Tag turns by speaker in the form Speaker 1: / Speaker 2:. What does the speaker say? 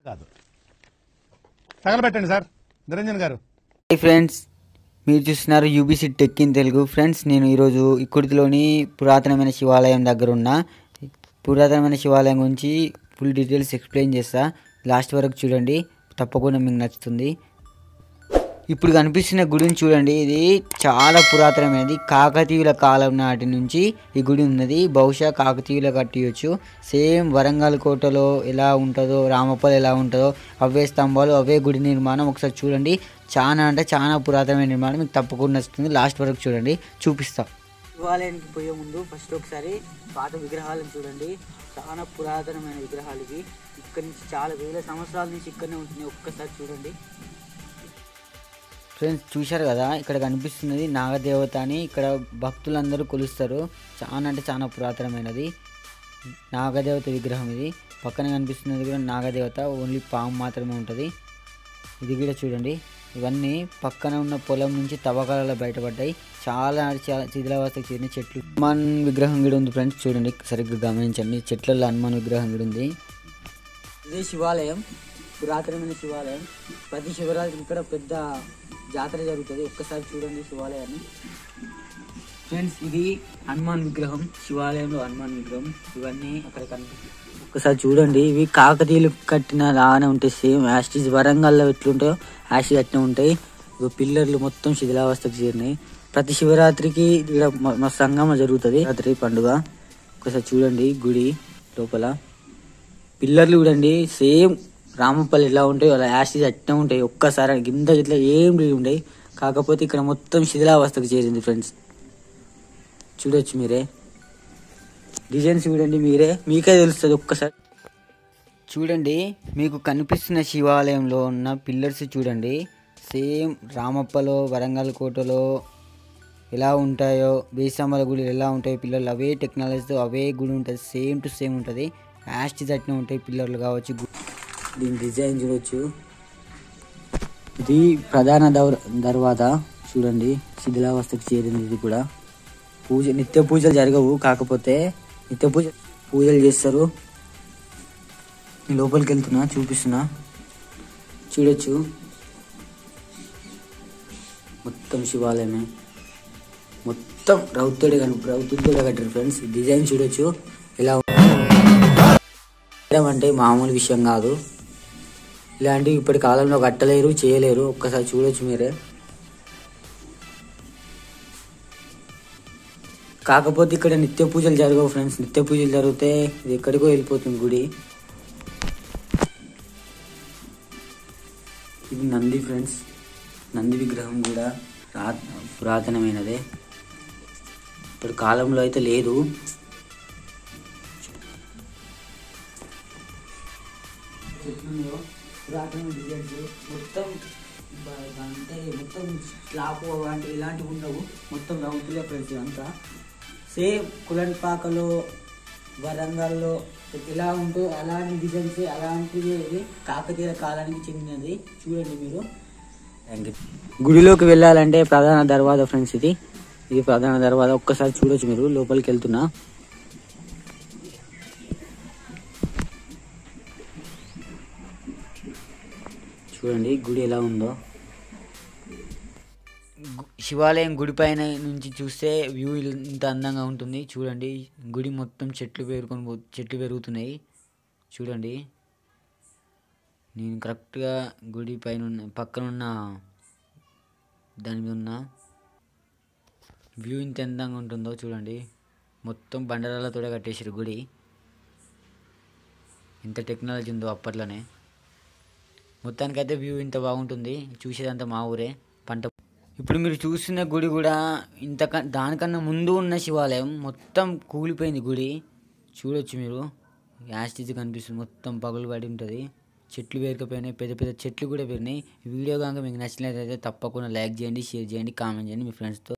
Speaker 1: కాదు తగలబెట్టండి సార్ నిరంజన్ గారు
Speaker 2: hi friends మీరు చూస్తున్నారు UBC tech in Telugu friends నేను ఈరోజు ఇక్కుడిలోని పురాతనమైన శివాలయం దగ్గర ఉన్న పురాతనమైన శివాలయం గురించి ఫుల్ డీటెయిల్స్ ఎక్స్ప్లెయిన్ చేస్తా లాస్ట్ వరకు చూడండి తప్పకుండా మీకు నచ్చుతుంది ఇప్పుడు కనిపిస్తున్న గుడిని చూడండి ఇది చాలా పురాతనమైనది కాకతీయుల కాలం నాటి నుంచి ఈ గుడి ఉన్నది బహుశా కాకతీయుల కట్టియొచ్చు సేమ్ వరంగల్ కోటలో ఎలా ఉంటుందో రామప్పలు ఎలా ఉంటుందో అవే స్తంభాలు అవే గుడి నిర్మాణం ఒకసారి చూడండి చాలా అంటే చాలా పురాతనమైన నిర్మాణం మీకు తప్పకుండా నచ్చుతుంది లాస్ట్ వరకు చూడండి చూపిస్తా శివాలయానికి పోయే ముందు ఫస్ట్ ఒకసారి పాత విగ్రహాలను చూడండి చాలా పురాతనమైన విగ్రహాలు ఇవి ఇక్కడ నుంచి చాలా వేల సంవత్సరాల నుంచి ఇక్కడనే ఉంటుంది ఒక్కసారి చూడండి ఫ్రెండ్స్ చూశారు కదా ఇక్కడ కనిపిస్తున్నది నాగదేవత అని ఇక్కడ భక్తులందరూ కొలుస్తారు చాలా అంటే చాలా పురాతనమైనది నాగదేవత విగ్రహం ఇది పక్కన కనిపిస్తున్నది కూడా నాగదేవత ఓన్లీ పాము మాత్రమే ఉంటుంది ఇది కూడా చూడండి ఇవన్నీ పక్కన ఉన్న పొలం నుంచి తవ్వకాలలో బయటపడ్డాయి చాలా చాలా శిథిలావస్థకు చెందిన చెట్లు హనుమాన్ విగ్రహం కూడా ఉంది ఫ్రెండ్స్ చూడండి సరిగ్గా గమనించండి చెట్లలో హనుమాన్ విగ్రహం కూడా ఉంది ఇదే శివాలయం పురాతనమైన శివాలయం ప్రతి శివరాత్రి ఇక్కడ పెద్ద జాతర జరుగుతుంది ఒక్కసారి చూడండి శివాలయాన్ని ఫ్రెండ్స్ ఇది హనుమాన్ విగ్రహం శివాలయంలో హనుమాన్ విగ్రహం ఇవన్నీ అక్కడ కనిపి ఒక్కసారి చూడండి ఇవి కాకతీయులు కట్టిన లాగానే ఉంటాయి సేమ్ యాస్టీస్ వరంగల్లో ఎట్లుంటాయో యాస్టీస్ అట్నే ఉంటాయి ఇగో పిల్లర్లు మొత్తం శిథిలావస్థకు చేరినాయి ప్రతి శివరాత్రికి ఇక్కడ మ- మా సంగమ జరుగుతుంది రాత్రి పండుగ ఒకసారి చూడండి గుడి లోపల పిల్లర్లు చూడండి సేమ్ రామపల్లి ఎలా ఉంటాయి అలా యాసిడ్ అట్నే ఉంటాయి ఒక్కసారి కింద ఇట్లా ఏం ఉండయి కాకపోతే ఇక్కడ మొత్తం శిథిలావస్థకు చేరింది ఫ్రెండ్స్ చూడొచ్చు మీరే డిజైన్స్ చూడండి మీరే మీకే తెలుస్తుంది ఒక్కసారి చూడండి మీకు కనిపిస్తున్న శివాలయంలో ఉన్న పిల్లర్స్ చూడండి సేమ్ రామప్పలో వరంగల్ కోటలో ఎలా ఉంటాయో బేసమ్మల గుడి ఎలా ఉంటాయో పిల్లర్లు అవే టెక్నాలజీతో అవే గుడి ఉంటుంది సేమ్ టు సేమ్ ఉంటుంది యాస్టి అట్నే ఉంటాయి పిల్లర్లు కావచ్చు గు- దీని డిజైన్ చూడొచ్చు ఇది ప్రధాన దౌర దర్వాజా చూడండి శిథిలావస్థకు చేరింది ఇది కూడా పూజ నిత్య పూజలు జరగవు కాకపోతే నిత్య పూజ పూజలు చేస్తారు నేను లోపలికి వెళ్తున్నా చూపిస్తున్నా చూడొచ్చు మొత్తం శివాలయమే మొత్తం రౌతుడే కనుక రౌతుడితో కట్టారు ఫ్రెండ్స్ డిజైన్ చూడొచ్చు ఎలా చేయడం అంటే మామూలు విషయం కాదు ఇలాంటివి ఇప్పటి కాలంలో కట్టలేరు చేయలేరు ఒక్కసారి చూడొచ్చు మీరే కాకపోతే ఇక్కడ నిత్య పూజలు జరగవు ఫ్రెండ్స్ నిత్య పూజలు జరిగితే ఇది ఎక్కడికో వెళ్ళిపోతుంది గుడి ఇది నంది ఫ్రెండ్స్ నంది విగ్రహం కూడా రా- పురాతనమైనదే ఇప్పుడు కాలంలో అయితే లేదు చెట్లున్నాయో పురాతన డిజైన్స్ మొత్తం బ- అంటే మొత్తం స్లాబ్ అలాంటి ఇలాంటివి ఉండవు మొత్తం రౌతులే ఫ్రెండ్స్ అంతా సేమ్ కులనిపాకలో వరంగల్లో ఎలా ఉంటో అలాంటి డిజైన్స్ అలాంటిది ఇది కాకతీయ కాలానికి చెందినది చూడండి మీరు గుడిలోకి వెళ్ళాలంటే ప్రధాన దర్వాజా ఫ్రెండ్స్ ఇది ఇది ప్రధాన దర్వాజా ఒక్కసారి చూడొచ్చు మీరు లోపలికి వెళ్తున్నా చూడండి గుడి ఎలా ఉందో శివాలయం గుడి పైన నుంచి చూస్తే వ్యూ ఇంత అందంగా ఉంటుంది చూడండి గుడి మొత్తం చెట్లు పేరుకొని పో- చెట్లు పెరుగుతున్నాయి చూడండి నేను కరెక్ట్గా గుడి పైన ఉన్న పక్కన ఉన్న దాని మీద ఉన్న వ్యూ ఇంత అందంగా ఉంటుందో చూడండి మొత్తం బండరాలతో కట్టేసారు గుడి ఇంత టెక్నాలజీ ఉందో అప్పట్లోనే మొత్తానికైతే వ్యూ ఇంత బాగుంటుంది చూసేదంతా మా ఊరే పంట ఇప్పుడు మీరు చూస్తున్న గుడి కూడా ఇంత దానికన్నా ముందు ఉన్న శివాలయం మొత్తం కూలిపోయింది గుడి చూడొచ్చు మీరు యాస్టిజ్ కనిపిస్తుంది మొత్తం పగులు పడి ఉంటుంది చెట్లు పేరుకపోయినాయి పెద్ద పెద్ద చెట్లు కూడా పెరిగినాయి ఈ వీడియో కనుక మీకు నచ్చినట్లయితే తప్పకుండా లైక్ చేయండి షేర్ చేయండి కామెంట్ చేయండి మీ ఫ్రెండ్స్తో